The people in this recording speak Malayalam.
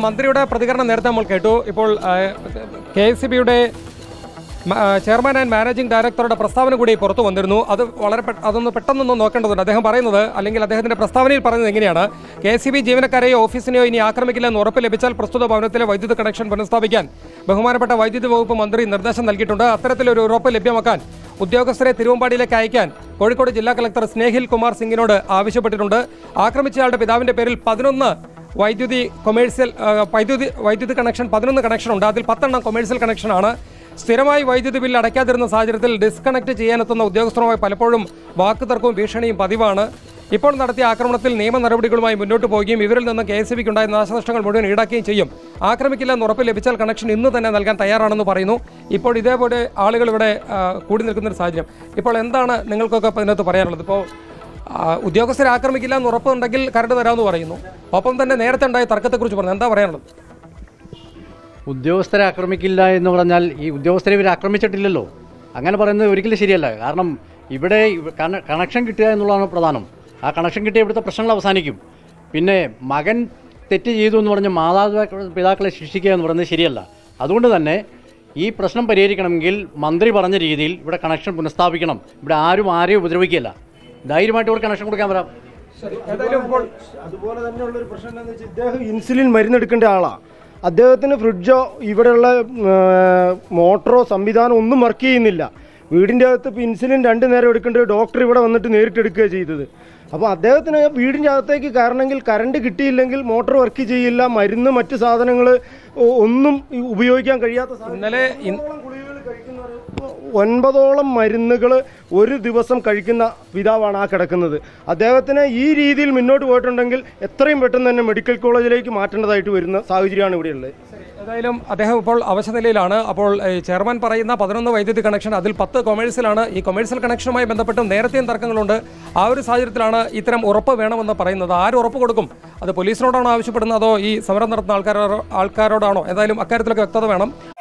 മന്ത്രിയുടെ പ്രതികരണം നേരത്തെ നമ്മൾ കേട്ടു ഇപ്പോൾ കെ എസ് സി ബിയുടെ ചെയർമാൻ ആൻഡ് മാനേജിംഗ് ഡയറക്ടറുടെ പ്രസ്താവന കൂടി പുറത്തു വന്നിരുന്നു അത് വളരെ പെ- അതൊന്ന് പെട്ടെന്നൊന്ന് നോക്കേണ്ടതുണ്ട് അദ്ദേഹം പറയുന്നത് അല്ലെങ്കിൽ അദ്ദേഹത്തിന്റെ പ്രസ്താവനയിൽ പറയുന്നത് എങ്ങനെയാണ് കെ സി ബി ജീവനക്കാരെയോ ഓഫീസിനെയോ ഇനി ആക്രമിക്കില്ലെന്ന് ഉറപ്പ് ലഭിച്ചാൽ പ്രസ്തുത ഭവനത്തിലെ വൈദ്യുത കണക്ഷൻ പുനഃസ്ഥാപിക്കാൻ ബഹുമാനപ്പെട്ട വൈദ്യുതി വകുപ്പ് മന്ത്രി നിർദ്ദേശം നൽകിയിട്ടുണ്ട് അത്തരത്തിലൊരു ഉറപ്പ് ലഭ്യമാക്കാൻ ഉദ്യോഗസ്ഥരെ തിരുവമ്പാടിയിലേക്ക് അയക്കാൻ കോഴിക്കോട് ജില്ലാ കളക്ടർ സ്നേഹിൽ കുമാർ സിംഗിനോട് ആവശ്യപ്പെട്ടിട്ടുണ്ട് ആക്രമിച്ചയാളുടെ പിതാവിന്റെ പേരിൽ പതിനൊന്ന് വൈദ്യുതി കൊമേഴ്സ്യൽ ആ, വൈദ്യുതി വൈദ്യുതി കണക്ഷൻ പതിനൊന്ന് കണക്ഷൻ ഉണ്ട് അതിൽ പത്തെണ്ണം കൊമേഴ്സ്യൽ കണക്ഷനാണ് സ്ഥിരമായി വൈദ്യുതി ബില്ല് അടയ്ക്കാതിരുന്ന സാഹചര്യത്തിൽ ഡിസ്കണക്ട് ചെയ്യാനെത്തുന്ന ഉദ്യോഗസ്ഥരുമായി പലപ്പോഴും വാക്കുതർക്കവും ഭീഷണിയും പതിവാണ് ഇപ്പോൾ നടത്തിയ ആക്രമണത്തിൽ നിയമ നടപടികളുമായി മുന്നോട്ട് പോവുകയും ഇവരിൽ നിന്ന് കെ എസ് ഉണ്ടായ നാശനഷ്ടങ്ങൾ മുഴുവൻ ഈടാക്കുകയും ചെയ്യും ആക്രമിക്കില്ലെന്ന് ഉറപ്പ് ലഭിച്ചാൽ കണക്ഷൻ ഇന്ന് തന്നെ നൽകാൻ തയ്യാറാണെന്ന് പറയുന്നു ഇപ്പോൾ ഇതേപോലെ ആളുകൾ ഇവിടെ ആ, കൂടി നിൽക്കുന്ന ഒരു സാഹചര്യം ഇപ്പോൾ എന്താണ് നിങ്ങൾക്കൊക്കെ ഇപ്പോൾ ഇതിനകത്ത് പറയാനുള്ളത് ഇപ്പോൾ ആ, ഉദ്യോഗസ്ഥരെ ആക്രമിക്കില്ല എന്ന് ഉറപ്പുണ്ടെങ്കിൽ കരട് തരാമെന്ന് പറയുന്നു ഒപ്പം തന്നെ നേരത്തെ ഉണ്ടായ തർക്കത്തെക്കുറിച്ച് പറഞ്ഞു എന്താ പറയാനുള്ളത് ഉദ്യോഗസ്ഥരെ ആക്രമിക്കില്ല എന്ന് പറഞ്ഞാൽ ഈ ഉദ്യോഗസ്ഥരെ ഇവർ ആക്രമിച്ചിട്ടില്ലല്ലോ അങ്ങനെ പറയുന്നത് ഒരിക്കലും ശരിയല്ല കാരണം ഇവിടെ ഇവ- കണ- കണക്ഷൻ കിട്ടുക എന്നുള്ളതാണ് പ്രധാനം ആ കണക്ഷൻ കിട്ടിയ ഇവിടുത്തെ പ്രശ്നങ്ങൾ അവസാനിക്കും പിന്നെ മകൻ തെറ്റ് ചെയ്തു എന്ന് പറഞ്ഞ് മാതാപിതാക്കളെ പിതാക്കളെ ശിക്ഷിക്കുക എന്ന് പറയുന്നത് ശരിയല്ല അതുകൊണ്ട് തന്നെ ഈ പ്രശ്നം പരിഹരിക്കണമെങ്കിൽ മന്ത്രി പറഞ്ഞ രീതിയിൽ ഇവിടെ കണക്ഷൻ പുനഃസ്ഥാപിക്കണം ഇവിടെ ആരും ആരെയും ഉപദ്രവിക്കില്ല ധൈര്യമായിട്ട് ഇവിടെ കണക്ഷൻ കൊടുക്കാൻ വരാം അതുപോലെ തന്നെയുള്ള ഒരു പ്രശ്നം എന്താണെന്ന് വെച്ചാൽ ഇദ്ദേഹം ഇൻസുലിൻ മരുന്നെടുക്കേണ്ട ആളാണ് അദ്ദേഹത്തിന് ഫ്രിഡ്ജോ ഇവിടെയുള്ള മോട്ടറോ സംവിധാനം ഒന്നും വർക്ക് ചെയ്യുന്നില്ല വീടിൻ്റെ അകത്ത് ഇപ്പോൾ ഇൻസുലിൻ രണ്ട് നേരം എടുക്കേണ്ടത് ഡോക്ടർ ഇവിടെ വന്നിട്ട് നേരിട്ട് എടുക്കുക ചെയ്തത് അപ്പോൾ അദ്ദേഹത്തിന് വീടിൻ്റെ അകത്തേക്ക് കയറണമെങ്കിൽ കറണ്ട് കിട്ടിയില്ലെങ്കിൽ മോട്ടോർ വർക്ക് ചെയ്യില്ല മരുന്ന് മറ്റ് സാധനങ്ങൾ ഒന്നും ഈ ഉപയോഗിക്കാൻ കഴിയാത്ത സാഹചര്യം. ഇന്നലെ ഇൻ- ഒൻപതോളം ഗുളികകൾ കഴിക്കുന്നവര് ഒൻപതോളം മരുന്നുകൾ ഒരു ദിവസം കഴിക്കുന്ന പിതാവാണ് ആ കിടക്കുന്നത് അദ്ദേഹത്തിന് ഈ രീതിയിൽ മുന്നോട്ട് പോയിട്ടുണ്ടെങ്കിൽ എത്രയും പെട്ടെന്ന് തന്നെ മെഡിക്കൽ കോളേജിലേക്ക് മാറ്റേണ്ടതായിട്ട് വരുന്ന സാഹചര്യമാണ് ഇവിടെയുള്ളത് ഏതായാലും അദ്ദേഹം ഇപ്പോൾ അവശനിലയിലാണ് അപ്പോൾ ഏഹ്, ചെയർമാൻ പറയുന്ന പതിനൊന്ന് വൈദ്യുതി കണക്ഷൻ അതിൽ പത്ത് കൊമേഴ്സ്യലാണ് ഈ കൊമേഴ്സ്യൽ കണക്ഷനുമായി ബന്ധപ്പെട്ട് നേരത്തെയും തർക്കങ്ങളുണ്ട് ആ ഒരു സാഹചര്യത്തിലാണ് ഇത്തരം ഉറപ്പ് വേണമെന്ന് പറയുന്നത് ആര് ഉറപ്പ് കൊടുക്കും അത് പോലീസിനോടാണോ ആവശ്യപ്പെടുന്നത് അതോ ഈ സമരം നടത്തുന്ന ആൾക്കാരോ ആൾക്കാരോടാണോ ഏതായാലും അക്കാര്യത്തിലൊക്കെ വ്യക്തത വേണം